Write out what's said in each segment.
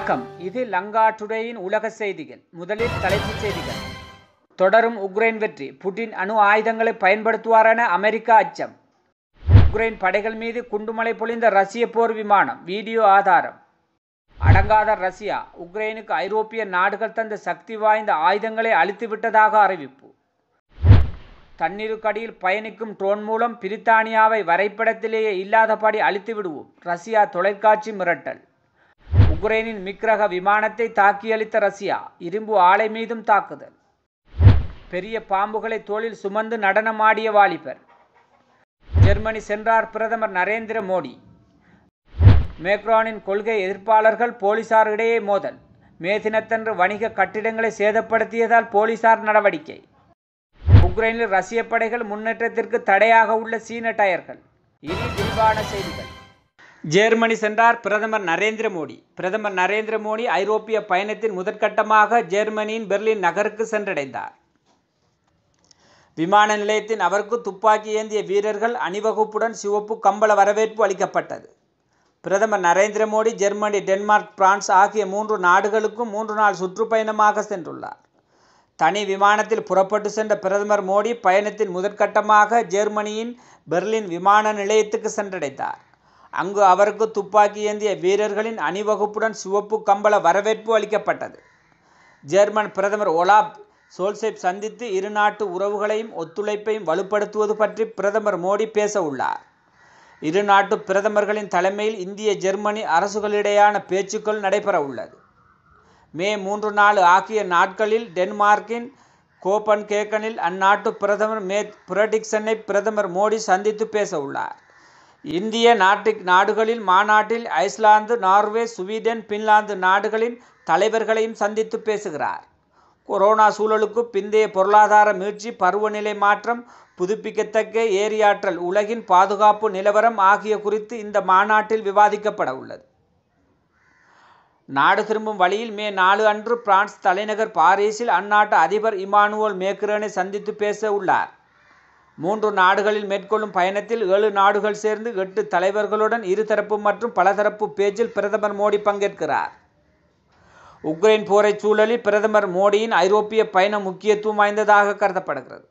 வணக்கம் இது லங்கா டுடேயின் உலக செய்திகள் முதலில் தலைப்புச் செய்திகள் தொடரும் உக்ரைன் வெற்றி புட்டின் அணு ஆயுதங்களை பயன்படுத்துவார் என அமெரிக்கா அச்சம் உக்ரைன் படைகள் மீது குண்டுமலை பொழிந்த ரஷ்ய போர் விமானம் வீடியோ ஆதாரம் அடங்காத ரஷ்யா உக்ரைனுக்கு ஐரோப்பிய நாடுகள் தந்த சக்தி வாய்ந்த ஆயுதங்களை அழித்துவிட்டதாக அறிவிப்பு தண்ணீருக்கடியில் பயணிக்கும் ட்ரோன் மூலம் பிரித்தானியாவை வரைபடத்திலேயே இல்லாதபடி அழித்து விடுவோம் ரஷ்யா தொலைக்காட்சி மிரட்டல் உக்ரைனின் மிக்ரக விமானத்தை தாக்கியளித்த ரஷ்யா இரும்பு ஆலை மீதும் தாக்குதல் பெரிய பாம்புகளை தோளில் சுமந்து நடனமாடிய வாலிபர் ஜெர்மனி சென்றார் பிரதமர் நரேந்திர மோடி மேக்ரானின் கொள்கை எதிர்ப்பாளர்கள் போலீசார் இடையே மோதல் மே தினத்தன்று வணிக கட்டிடங்களை சேதப்படுத்தியதால் போலீசார் நடவடிக்கை உக்ரைனில் ரஷ்ய படைகள் முன்னேற்றத்திற்கு தடையாக உள்ள சீன டயர்கள் இனி விரிவான செய்திகள் ஜெர்மனி சென்றார் பிரதமர் நரேந்திர மோடி பிரதமர் நரேந்திர மோடி ஐரோப்பிய பயணத்தின் முதற்கட்டமாக ஜெர்மனியின் பெர்லின் நகருக்கு சென்றடைந்தார் விமான நிலையத்தின் அவருக்கு துப்பாக்கி ஏந்திய வீரர்கள் அணிவகுப்புடன் சிவப்பு கம்பள வரவேற்பு அளிக்கப்பட்டது பிரதமர் Narendra Modi Germany Denmark France ஆகிய மூன்று நாடுகளுக்கும் மூன்று நாள் சுற்றுப்பயணமாக சென்றுள்ளார் தனி விமானத்தில் புறப்பட்டு சென்ற பிரதமர் மோடி பயணத்தின் முதற்கட்டமாக ஜெர்மனியின் பெர்லின் விமான நிலையத்துக்கு சென்றடைந்தார் அங்கு அவருக்கு துப்பாக்கி ஏந்திய வீரர்களின் அணிவகுப்புடன் சிவப்பு கம்பள வரவேற்பு அளிக்கப்பட்டது ஜெர்மன் பிரதமர் ஒலாப் சோல்செப் சந்தித்து இரு நாட்டு உறவுகளையும் ஒத்துழைப்பையும் வலுப்படுத்துவது பற்றி பிரதமர் மோடி பேச உள்ளார் இரு நாட்டு பிரதமர்களின் தலைமையில் இந்திய ஜெர்மனி அரசுகளிடையான பேச்சுக்கள் நடைபெற உள்ளது மே மூன்று நாலு ஆகிய நாட்களில் டென்மார்க்கின் கோப்பன் கேக்கனில் அந்நாட்டு பிரதமர் மே புரடிக்சனை பிரதமர் மோடி சந்தித்து பேச உள்ளார் இந்திய நாட்டிக் நாடுகளில் மாநாட்டில் ஐஸ்லாந்து நார்வே சுவீடன் பின்லாந்து நாடுகளின் தலைவர்களையும் சந்தித்து பேசுகிறார் கொரோனா சூழலுக்கு பிந்தைய பொருளாதார மீட்சி பருவநிலை மாற்றம் புதுப்பிக்கத்தக்க ஏரியாற்றல் உலகின் பாதுகாப்பு நிலவரம் ஆகிய குறித்து இந்த மாநாட்டில் விவாதிக்கப்பட உள்ளது நாடு திரும்பும் வழியில் மே நாலு அன்று பிரான்ஸ் தலைநகர் பாரிஸில் அந்நாட்டு அதிபர் இமானுவல் மேக்ரனை சந்தித்து பேச உள்ளார் மூன்று நாடுகளில் மேற்கொள்ளும் பயணத்தில் ஏழு நாடுகள் சேர்ந்து எட்டு தலைவர்களுடன் இருதரப்பு மற்றும் பலதரப்பு பேச்சில் பிரதமர் மோடி பங்கேற்கிறார் உக்ரைன் போரை சூழலில் பிரதமர் மோடியின் ஐரோப்பிய பயணம் முக்கியத்துவம் வாய்ந்ததாக கருதப்படுகிறது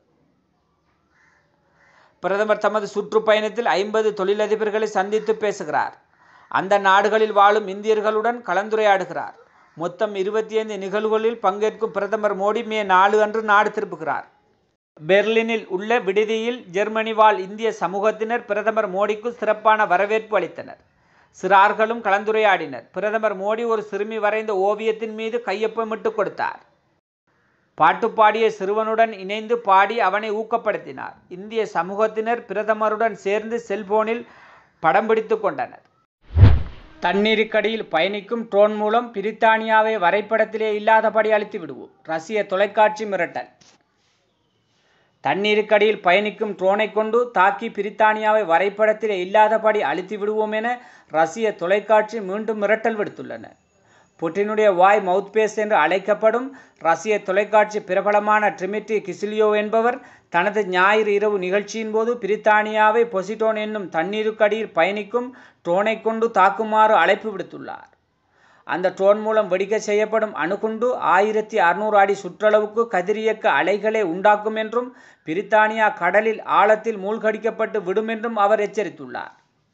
பிரதமர் தமது சுற்றுப்பயணத்தில் ஐம்பது தொழிலதிபர்களை சந்தித்து பேசுகிறார் அந்த நாடுகளில் வாழும் இந்தியர்களுடன் கலந்துரையாடுகிறார் மொத்தம் இருபத்தி ஐந்து நிகழ்வுகளில் பங்கேற்கும் பிரதமர் மோடி மே நாலு அன்று நாடு திரும்புகிறார் பெர்லினில் உள்ள விடுதியில் ஜெர்மனி வாழ் இந்திய சமூகத்தினர் பிரதமர் மோடிக்கு சிறப்பான வரவேற்பு அளித்தனர் சிறார்களும் கலந்துரையாடினர் பிரதமர் மோடி ஒரு சிறுமி வரைந்த ஓவியத்தின் மீது கையொப்பமிட்டு கொடுத்தார் பாட்டு பாடிய சிறுவனுடன் இணைந்து பாடி அவனை ஊக்கப்படுத்தினார் இந்திய சமூகத்தினர் பிரதமருடன் சேர்ந்து செல்போனில் படம் பிடித்து கொண்டனர் தண்ணீருக்கடியில் பயணிக்கும் ட்ரோன் மூலம் பிரித்தானியாவை வரைபடத்திலே இல்லாதபடி அழித்து விடுவோம் ரஷ்ய தொலைக்காட்சி மிரட்டல் தண்ணீருக்கடியில் பயணிக்கும் ட்ரோனை கொண்டு தாக்கி பிரித்தானியாவை வரைபடத்திலே இல்லாதபடி அழித்து விடுவோம் என ரஷ்ய தொலைக்காட்சி மீண்டும் மிரட்டல் விடுத்துள்ளன புட்டினுடைய வாய் மவுத்பேஸ் என்று அழைக்கப்படும் ரஷ்ய தொலைக்காட்சி பிரபலமான ட்ரிமிட்ரி கிசிலியோ என்பவர் தனது ஞாயிறு இரவு நிகழ்ச்சியின் போது பிரித்தானியாவை பொசிடோன் என்னும் தண்ணீருக்கடியில் பயணிக்கும் ட்ரோனை கொண்டு தாக்குமாறு அழைப்பு விடுத்துள்ளார் அந்த ட்ரோன் மூலம் வெடிக்க செய்யப்படும் அணுகுண்டு ஆயிரத்தி அறுநூறு அடி சுற்றளவுக்கு கதிரியக்க அலைகளை உண்டாக்கும் என்றும் பிரித்தானியா கடலில் ஆழத்தில் மூழ்கடிக்கப்பட்டு விடும் என்றும் அவர் எச்சரித்துள்ளார்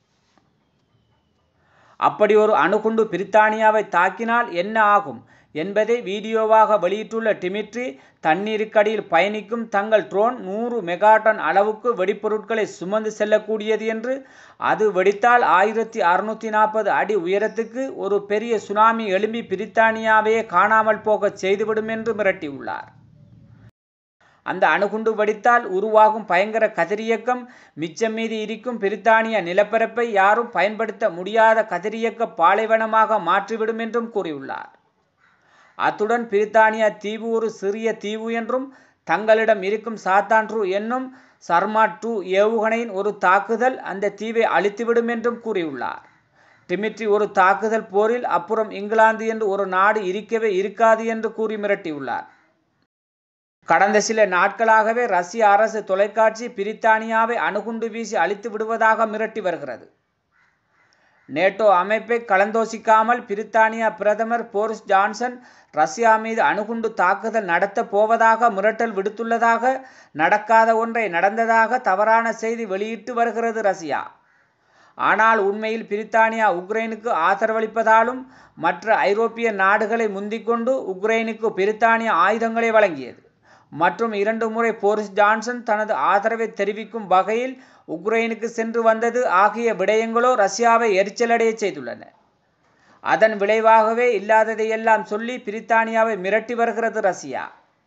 அப்படி ஒரு அணுகுண்டு பிரித்தானியாவை தாக்கினால் என்ன ஆகும் என்பதை வீடியோவாக வெளியிட்டுள்ள டிமிட்ரி தண்ணீருக்கடியில் பயணிக்கும் தங்கள் ட்ரோன் நூறு மெகாடன் அளவுக்கு வெடிப்பொருட்களை சுமந்து செல்லக்கூடியது என்று அது வெடித்தால் ஆயிரத்தி அறுநூற்றி நாற்பது அடி உயரத்துக்கு ஒரு பெரிய சுனாமி எழும்பி பிரித்தானியாவையே காணாமல் போக செய்துவிடும் என்று மிரட்டியுள்ளார் அந்த அணுகுண்டு வெடித்தால் உருவாகும் பயங்கர கதிரியக்கம் மிச்சம் மீதி இருக்கும் பிரித்தானிய நிலப்பரப்பை யாரும் பயன்படுத்த முடியாத கதிரியக்க பாலைவனமாக மாற்றிவிடும் என்றும் கூறியுள்ளார் அத்துடன் பிரித்தானியா தீவு ஒரு சிறிய தீவு என்றும் தங்களிடம் இருக்கும் சாத்தான்ட்ரு என்னும் சர்மா டூ ஏவுகணையின் ஒரு தாக்குதல் அந்த தீவை அழித்துவிடும் என்றும் கூறியுள்ளார் டிமிட்ரி ஒரு தாக்குதல் போரில் அப்புறம் இங்கிலாந்து என்று ஒரு நாடு இருக்கவே இருக்காது என்று கூறி மிரட்டியுள்ளார் கடந்த சில நாட்களாகவே ரஷ்ய அரசு தொலைக்காட்சி பிரித்தானியாவை அணுகுண்டு வீசி அழித்து விடுவதாக மிரட்டி வருகிறது நேட்டோ அமைப்பை கலந்தோசிக்காமல் பிரித்தானியா பிரதமர் போரிஸ் ஜான்சன் ரஷ்யா மீது அணுகுண்டு தாக்குதல் நடத்தப் போவதாக மிரட்டல் விடுத்துள்ளதாக நடக்காத ஒன்றை நடந்ததாக தவறான செய்தி வெளியிட்டு வருகிறது ரஷ்யா ஆனால் உண்மையில் பிரித்தானியா உக்ரைனுக்கு ஆதரவளிப்பதாலும் மற்ற ஐரோப்பிய நாடுகளை முந்திக்கொண்டு உக்ரைனுக்கு பிரித்தானியா ஆயுதங்களை வழங்கியது மற்றும் இரண்டு முறை போரிஸ் ஜான்சன் தனது ஆதரவை தெரிவிக்கும் வகையில் உக்ரைனுக்கு சென்று வந்தது ஆகிய விடயங்களோ ரஷ்யாவை எரிச்சலடைய செய்துள்ளன அதன் விளைவாகவே இல்லாததையெல்லாம் சொல்லி பிரித்தானியாவை மிரட்டி வருகிறது ரஷ்யா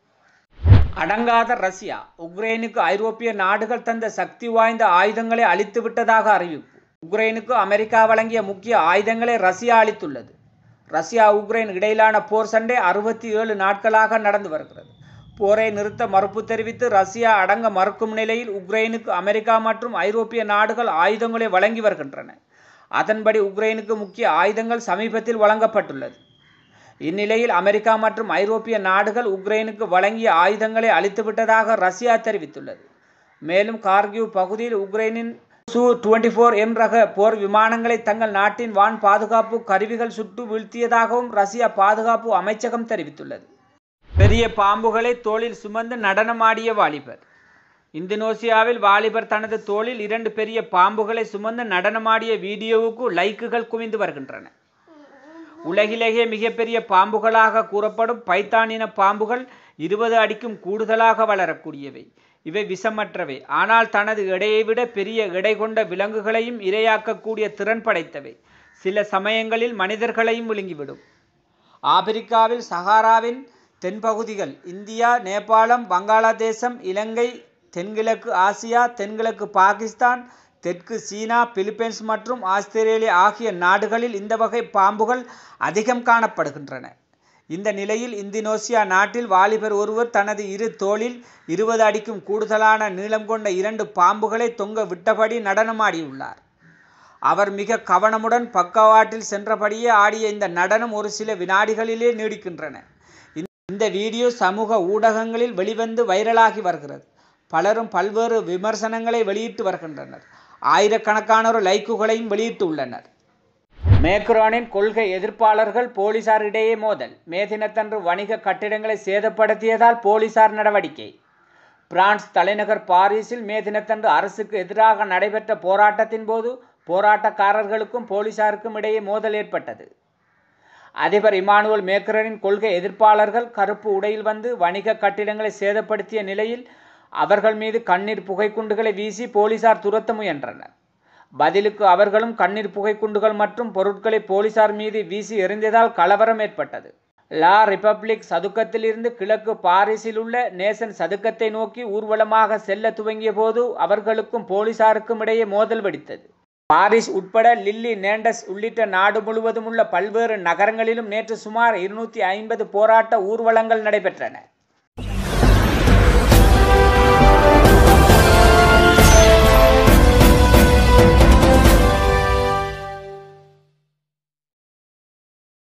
அடங்காத ரஷ்யா உக்ரைனுக்கு ஐரோப்பிய நாடுகள் தந்த சக்தி வாய்ந்த ஆயுதங்களை அளித்து விட்டதாக அறிவிப்பு உக்ரைனுக்கு அமெரிக்கா வழங்கிய முக்கிய ஆயுதங்களை ரஷ்யா அளித்துள்ளது ரஷ்யா உக்ரைன் இடையிலான போர் சண்டை அறுபத்தி ஏழு நாட்களாக நடந்து வருகிறது போரை நிறுத்த மறுப்பு தெரிவித்து ரஷ்யா அடங்க மறுக்கும் நிலையில் உக்ரைனுக்கு அமெரிக்கா மற்றும் ஐரோப்பிய நாடுகள் ஆயுதங்களை வழங்கி வருகின்றன அதன்படி உக்ரைனுக்கு முக்கிய ஆயுதங்கள் சமீபத்தில் வழங்கப்பட்டுள்ளது இந்நிலையில் அமெரிக்கா மற்றும் ஐரோப்பிய நாடுகள் உக்ரைனுக்கு வழங்கிய ஆயுதங்களை அளித்துவிட்டதாக ரஷ்யா தெரிவித்துள்ளது மேலும் கார்கிவ் பகுதியில் உக்ரைனின் சு டுவெண்ட்டி ஃபோர் எம் ரக போர் விமானங்களை தங்கள் நாட்டின் வான் பாதுகாப்பு கருவிகள் சுட்டு வீழ்த்தியதாகவும் ரஷ்யா பாதுகாப்பு அமைச்சகம் தெரிவித்துள்ளது பெரிய பாம்புகளை தோளில் சுமந்து நடனமாடிய வாலிபர் இந்தோனேசியாவில் வாலிபர் தனது தோளில் இரண்டு பெரிய பாம்புகளை சுமந்து நடனமாடிய வீடியோவுக்கு லைக்குகள் குவிந்து வருகின்றன உலகிலேயே மிகப்பெரிய பாம்புகளாக கூறப்படும் பைத்தான் இன பாம்புகள் இருபது அடிக்கும் கூடுதலாக வளரக்கூடியவை இவை விஷமற்றவை ஆனால் தனது எடையை விட பெரிய எடை கொண்ட விலங்குகளையும் இரையாக்கக்கூடிய திறன் படைத்தவை சில சமயங்களில் மனிதர்களையும் விழுங்கிவிடும் ஆப்பிரிக்காவில் சஹாராவின் தென்பகுதிகள் இந்தியா நேபாளம் வங்காளதேசம் இலங்கை தென்கிழக்கு ஆசியா தென்கிழக்கு பாகிஸ்தான் தெற்கு சீனா பிலிப்பைன்ஸ் மற்றும் ஆஸ்திரேலியா ஆகிய நாடுகளில் இந்த வகை பாம்புகள் அதிகம் காணப்படுகின்றன இந்த நிலையில் இந்தோனேசியா நாட்டில் வாலிபர் ஒருவர் தனது இரு தோளில் இருபது அடிக்கும் கூடுதலான நீளம் கொண்ட இரண்டு பாம்புகளை தொங்க விட்டபடி நடனமாடியுள்ளார் அவர் மிக கவனமுடன் பக்கவாட்டில் சென்றபடியே ஆடிய இந்த நடனம் ஒரு சில வினாடிகளிலே நீடிக்கின்றன இந்த வீடியோ சமூக ஊடகங்களில் வெளிவந்து வைரலாகி வருகிறது பலரும் பல்வேறு விமர்சனங்களை வெளியிட்டு வருகின்றனர் ஆயிரக்கணக்கானோர் லைக்குகளையும் வெளியிட்டுள்ளனர் மேக்ரோனின் கொள்கை எதிர்ப்பாளர்கள் போலீசாரிடையே மோதல் மே தினத்தன்று வணிக கட்டிடங்களை சேதப்படுத்தியதால் போலீசார் நடவடிக்கை பிரான்ஸ் தலைநகர் பாரிஸில் மே தினத்தன்று அரசுக்கு எதிராக நடைபெற்ற போராட்டத்தின் போது போராட்டக்காரர்களுக்கும் போலீசாருக்கும் இடையே மோதல் ஏற்பட்டது அதிபர் இமானுவல் மேக்ரனின் கொள்கை எதிர்ப்பாளர்கள் கருப்பு உடையில் வந்து வணிக கட்டிடங்களை சேதப்படுத்திய நிலையில் அவர்கள் மீது கண்ணீர் புகைக்குண்டுகளை வீசி போலீசார் துரத்த முயன்றனர் பதிலுக்கு அவர்களும் கண்ணீர் புகைக்குண்டுகள் மற்றும் பொருட்களை போலீசார் மீது வீசி எறிந்ததால் கலவரம் ஏற்பட்டது லா ரிபப்ளிக் சதுக்கத்திலிருந்து கிழக்கு பாரிஸில் உள்ள நேசன் சதுக்கத்தை நோக்கி ஊர்வலமாக செல்ல துவங்கிய போது அவர்களுக்கும் போலீசாருக்கும் இடையே மோதல் வெடித்தது பாரிஸ் உட்பட லில்லி நேண்டஸ் உள்ளிட்ட நாடு முழுவதும் உள்ள பல்வேறு நகரங்களிலும் நேற்று சுமார் இருநூற்றி ஐம்பது போராட்ட ஊர்வலங்கள் நடைபெற்றன